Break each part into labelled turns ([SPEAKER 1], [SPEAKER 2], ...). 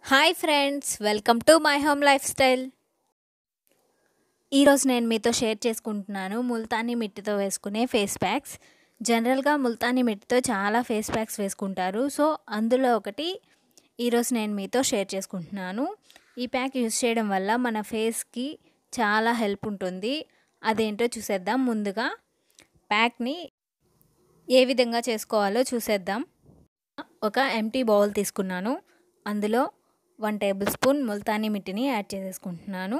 [SPEAKER 1] hi friends welcome to my home lifestyle ఈరోజు నేను మీతో షేర్ చేసుకుంటున్నాను ముల్తానీ మిట్టితో వేసుకునే ఫేస్ ప్యాక్స్ జనరల్గా ముల్తానీ మిట్టితో చాలా ఫేస్ ప్యాక్స్ వేసుకుంటారు సో అందులో ఒకటి ఈరోజు నేను మీతో షేర్ చేసుకుంటున్నాను ఈ ప్యాక్ యూస్ చేయడం వల్ల మన ఫేస్కి చాలా హెల్ప్ ఉంటుంది అదేంటో చూసేద్దాం ముందుగా ప్యాక్ని ఏ విధంగా చేసుకోవాలో చూసేద్దాం ఒక ఎంటీ బౌల్ తీసుకున్నాను అందులో వన్ టేబుల్ స్పూన్ ముల్తానీ మిట్టిని యాడ్ చేసేసుకుంటున్నాను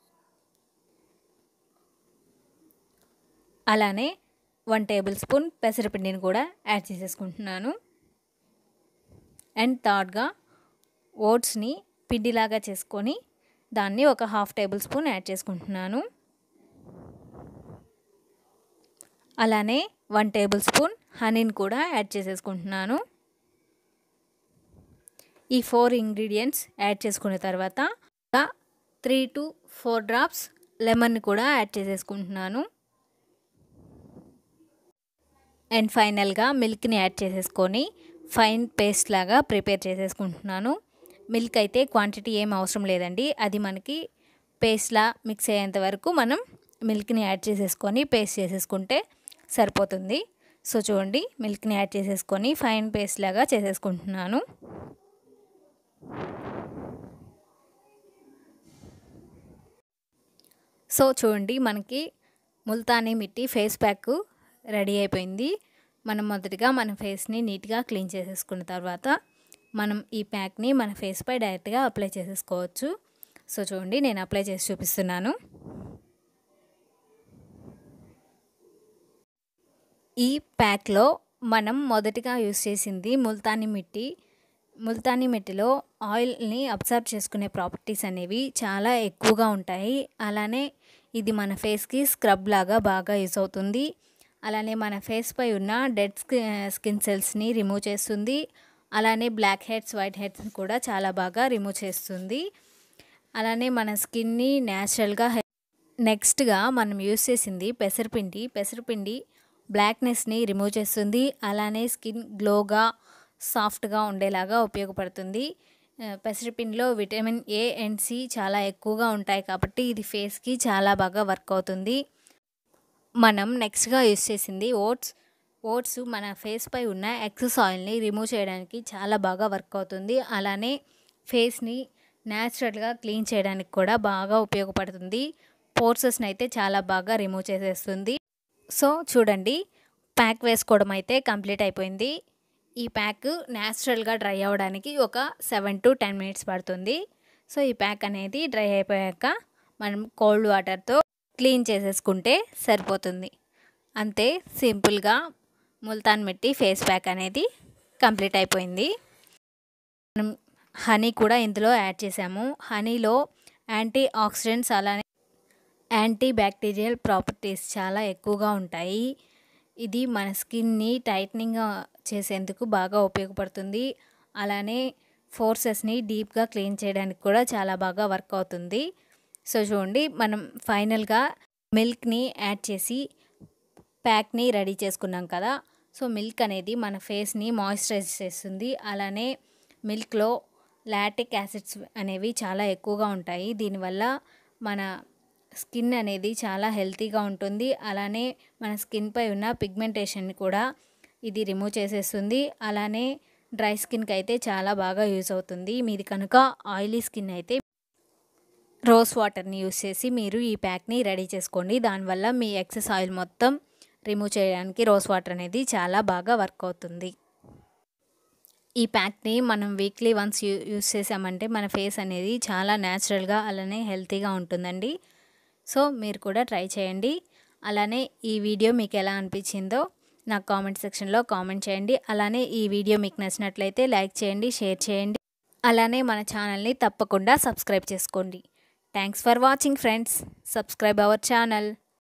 [SPEAKER 1] అలానే వన్ టేబుల్ స్పూన్ పెసరపిండిని కూడా యాడ్ చేసేసుకుంటున్నాను అండ్ థర్డ్గా ఓట్స్ని పిండిలాగా చేసుకొని దాన్ని ఒక హాఫ్ టేబుల్ స్పూన్ యాడ్ చేసుకుంటున్నాను అలానే వన్ టేబుల్ స్పూన్ హనీని కూడా యాడ్ చేసేసుకుంటున్నాను ఈ ఫోర్ ఇంగ్రీడియంట్స్ యాడ్ చేసుకున్న తర్వాత three to four drops lemon కూడా యాడ్ చేసేసుకుంటున్నాను అండ్ ఫైనల్గా మిల్క్ని యాడ్ చేసేసుకొని ఫైన్ పేస్ట్ లాగా ప్రిపేర్ చేసేసుకుంటున్నాను మిల్క్ అయితే క్వాంటిటీ ఏం అవసరం లేదండి అది మనకి పేస్ట్లా మిక్స్ అయ్యేంత వరకు మనం మిల్క్ని యాడ్ చేసేసుకొని పేస్ట్ చేసేసుకుంటే సరిపోతుంది సో చూడండి మిల్క్ని యాడ్ చేసేసుకొని ఫైన్ పేస్ట్ లాగా చేసేసుకుంటున్నాను సో చూడండి మనకి Multani mitti face pack ready అయిపోయింది మనం మొదటిగా మన ఫేస్ని నీట్గా క్లీన్ చేసేసుకున్న తర్వాత మనం ఈ ప్యాక్ని మన ఫేస్పై డైరెక్ట్గా అప్లై చేసేసుకోవచ్చు సో చూడండి నేను అప్లై చేసి చూపిస్తున్నాను ఈ ప్యాక్లో మనం మొదటిగా యూస్ చేసింది ముల్తానీ మిట్టి ముల్తానీ మిట్టిలో ఆయిల్ని అబ్జర్వ్ చేసుకునే ప్రాపర్టీస్ అనేవి చాలా ఎక్కువగా ఉంటాయి అలానే ఇది మన ఫేస్కి స్క్రబ్ లాగా బాగా యూస్ అవుతుంది అలానే మన ఫేస్పై ఉన్న డెడ్ స్కిన్ సెల్స్ని రిమూవ్ చేస్తుంది అలానే బ్లాక్ హెడ్స్ వైట్ హెడ్స్ని కూడా చాలా బాగా రిమూవ్ చేస్తుంది అలానే మన స్కిన్ని న్యాచురల్గా నెక్స్ట్గా మనం యూస్ చేసింది పెసరపిండి పెసరపిండి బ్లాక్నెస్ని రిమూవ్ చేస్తుంది అలానే స్కిన్ గ్లోగా సాఫ్ట్గా ఉండేలాగా ఉపయోగపడుతుంది పెసరపిండిలో విటమిన్ ఏ అండ్ సి చాలా ఎక్కువగా ఉంటాయి కాబట్టి ఇది ఫేస్కి చాలా బాగా వర్క్ అవుతుంది మనం నెక్స్ట్గా యూస్ చేసింది ఓట్స్ ఓట్స్ మన ఫేస్పై ఉన్న ఎక్సెస్ ఆయిల్ని రిమూవ్ చేయడానికి చాలా బాగా వర్క్ అవుతుంది అలానే ఫేస్ని న్యాచురల్గా క్లీన్ చేయడానికి కూడా బాగా ఉపయోగపడుతుంది పోర్సెస్ని అయితే చాలా బాగా రిమూవ్ చేసేస్తుంది సో చూడండి ప్యాక్ వేసుకోవడం అయితే కంప్లీట్ అయిపోయింది ఈ ప్యాక్ న్యాచురల్గా డ్రై అవ్వడానికి ఒక సెవెన్ టు టెన్ మినిట్స్ పడుతుంది సో ఈ ప్యాక్ అనేది డ్రై అయిపోయాక మనం కోల్డ్ వాటర్తో క్లీన్ చేసేసుకుంటే సరిపోతుంది అంతే సింపుల్గా ముల్తాన్ మిట్టి ఫేస్ ప్యాక్ అనేది కంప్లీట్ అయిపోయింది మనం హనీ కూడా ఇందులో యాడ్ చేసాము హనీలో యాంటీ ఆక్సిడెంట్స్ అలానే యాంటీ బ్యాక్టీరియల్ ప్రాపర్టీస్ చాలా ఎక్కువగా ఉంటాయి ఇది మన స్కిన్ని టైట్నింగ్ చేసేందుకు బాగా ఉపయోగపడుతుంది అలానే ఫోర్సెస్ని డీప్గా క్లీన్ చేయడానికి కూడా చాలా బాగా వర్క్ అవుతుంది సో చూడండి మనం ఫైనల్గా మిల్క్ని యాడ్ చేసి ప్యాక్ని రెడీ చేసుకున్నాం కదా సో మిల్క్ అనేది మన ఫేస్ని మాయిశ్చరైజ్ చేస్తుంది అలానే మిల్క్లో లాటిక్ యాసిడ్స్ అనేవి చాలా ఎక్కువగా ఉంటాయి దీనివల్ల మన స్కిన్ అనేది చాలా హెల్తీగా ఉంటుంది అలానే మన స్కిన్పై ఉన్న పిగ్మెంటేషన్ కూడా ఇది రిమూవ్ చేసేస్తుంది అలానే డ్రై స్కిన్కి అయితే చాలా బాగా యూజ్ అవుతుంది మీది కనుక ఆయిలీ స్కిన్ అయితే రోజ్ వాటర్ని యూస్ చేసి మీరు ఈ ప్యాక్ని రెడీ చేసుకోండి దానివల్ల మీ ఎక్సెస్ ఆయిల్ మొత్తం రిమూవ్ చేయడానికి రోజ్ వాటర్ అనేది చాలా బాగా వర్క్ అవుతుంది ఈ ప్యాక్ని మనం వీక్లీ వన్స్ యూ యూస్ చేసామంటే మన ఫేస్ అనేది చాలా న్యాచురల్గా అలానే హెల్తీగా ఉంటుందండి సో మీరు కూడా ట్రై చేయండి అలానే ఈ వీడియో మీకు ఎలా అనిపించిందో నాకు కామెంట్ సెక్షన్లో కామెంట్ చేయండి అలానే ఈ వీడియో మీకు నచ్చినట్లయితే లైక్ చేయండి షేర్ చేయండి అలానే మన ఛానల్ని తప్పకుండా సబ్స్క్రైబ్ చేసుకోండి thanks for watching friends subscribe our channel